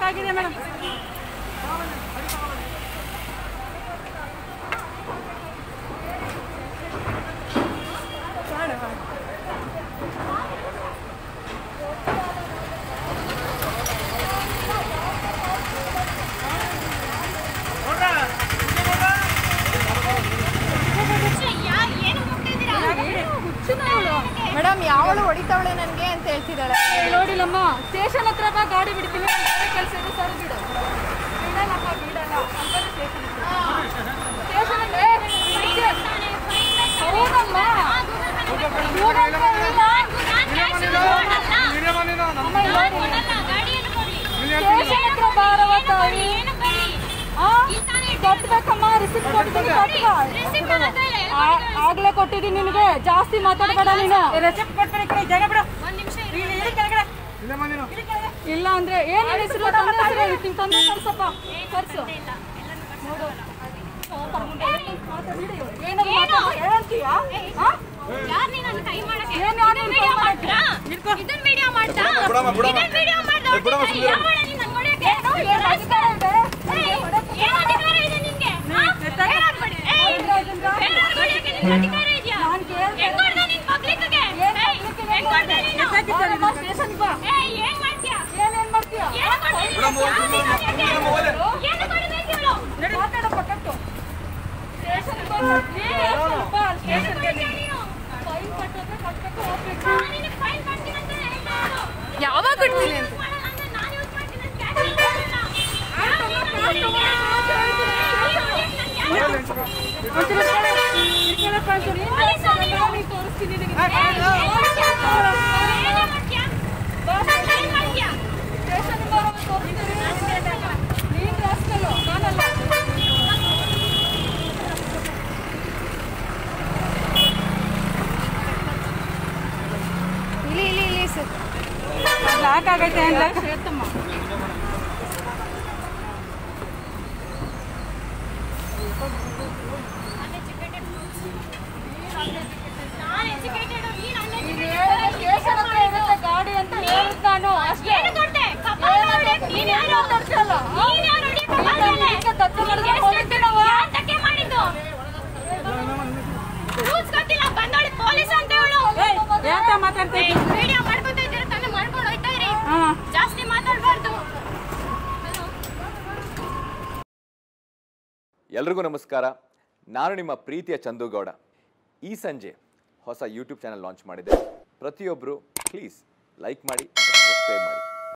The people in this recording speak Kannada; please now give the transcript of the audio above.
ಆಗಿದೆ ಮೇಡಮ್ ಮೇಡಮ್ ಯಾವಳು ಹೊಡಿತಾವಳೆ ನನಗೆ ಅಂತ ಹೇಳ್ತಿದ್ದಾಳೆ ನೋಡಿಲ್ಲಮ್ಮ ಸ್ಟೇಷನ್ ಹತ್ರ ಬಾ ಗಾಡಿ ಬಿಡ್ತೀನಿ ಕೆಲಸ ಇದೆ ಸರ್ ಬಿಡು ಬಿಡಲ್ಲಪ್ಪ ಬಿಡಲ್ಲ ಅಂತಾನೆ ಸ್ಟೇಷನ್ ಸ್ಟೇಷನ್ ಹೌದಮ್ಮ ಸ್ಟೇಷನ್ ಹತ್ರ ಬಾರವ ತಾಯಿ ಆ? ಕಟ್ಬೇಕಮ್ಮ ರಿಸಿಪ್ಟ್ ಕೊಟ್ಟಿದ್ದೀನಿ ಕಟ್ಟ ಆ- ಆಗ್ಲೇ ಕೊಟ್ಟಿದ್ದೀನಿ ನಿನಗೆ ಜಾಸ್ತಿ ಮಾತಾಡಬೇಡ ನೀನು ರೆಸಿಪ್ಟ್ ಕೊಟ್ಬಿಡಿ ಕಡೆ ಜಾಗ ಬಿಡು ಇಲ್ಲ ಅಂದ್ರೆ ಏನ್ ನಿನ್ ಹೆಸರು ತಂದೆ ಹೆಸರು ಹೇಳು. ನಿಮ್ ತಂದೆ ಕರ್ಸಪ್ಪ ಕರ್ಸು ನೋಡು ಏನಾದ್ರು ಮಾತಾಡು, ಹೇಳ್ತೀಯಾ? ಆ? ಏನ್ ಯಾರ್ ನೀನ್ ಕೈ ಮಾಡಕ್ಕೆ? ಏನು? ಏನ್ ಅಧಿಕಾರ ಇದೆ? ನಾನ್ ಕೇಳ್ದೆ. ಬಾರಮ್ಮ, ಸ್ಟೇಷನ್ಗ್ ಬಾ. ಏನೇನ್ ಮಾಡ್ತೀಯಾ? ಮಾತಾಡಪ್ಪ, ಕಟ್ಟು. ಸ್ಟೇಷನ್ಗ್ ಬಾ. ಸ್ಟೇಷನ್ಗ್ ಬಾ, ಸ್ಟೇಷನ್ಗೆ ನೀನು. ಫೈನ್ ಕಟ್ಟೋದ್ರೆ ಕಟ್ಬೇಕು, ಹೋಗ್ಬೇಕು. ಯಾವಾಗ ಬಿಡ್ತೀನಿ ಅಂತ ಒಂಚೂರು ಈ ಕಡೆ- ಈ ಕಡೆ ಕಳ್ಸು. ನಾನು ತೋರಿಸ್ತೀನಿ ನಿನಗೆ. ಸ್ಟೇಷನ್ಗ್ ಬರೋವಾಗ ತೋರಿಸ್ತೀನಿ. ನೀನ್ ರಾಸ್ಕಲ್ಲು, ನಾನಲ್ಲ. ಇಲ್ಲಿ ಇಲ್ಲಿ ಇಲ್ಲಿ ಸರ್ ಲಾಕ್ ಆಗೈತೆ ಅಂತ ಸೇರ್ತಮ್ಮ ನೀನ್ ಹೇಳಿದ್ರೆ ಸ್ಟೇಷನ್ ಹತ್ರ ಇರುತ್ತೆ ಗಾಡಿ ಅಂತ ಹೇಳಿದ್ ನಾನು ಅಷ್ಟೇ ನೀನ್ ತರ್ಸಲ್ಲ. ನೀನ್ ಈಗ ತಪ್ಪು ಮಾಡಿದ್ರೆ ಹೊಡಿತೀನವ್ವ. ಯಾಕೆ ಮಾತಾಡ್ತಾ ಇದ್ದೀನಿ? ವಿಡಿಯೋ ಮಾಡ್ಕೊತಾ ಇದ್ದೀರ ತಾನೇ ಮಾಡ್ಕೊಂಡು ಹೋಯ್ತಾ ಇರಿ ಹಾ ಜಾಸ್ತಿ ಮಾತಾಡ್ಬಾರ್ದು ಎಲ್ರಿಗೂ ನಮಸ್ಕಾರ ನಾನು ನಿಮ್ಮ ಪ್ರೀತಿಯ ಚಂದುಗೌಡ ಈ ಸಂಜೆ ಹೊಸ ಯೂಟ್ಯೂಬ್ ಚಾನಲ್ ಲಾಂಚ್ ಮಾಡಿದೆ ಪ್ರತಿಯೊಬ್ಬರು ಪ್ಲೀಸ್ ಲೈಕ್ ಮಾಡಿ ಸಬ್ಸ್ಕ್ರೈಬ್ ಮಾಡಿ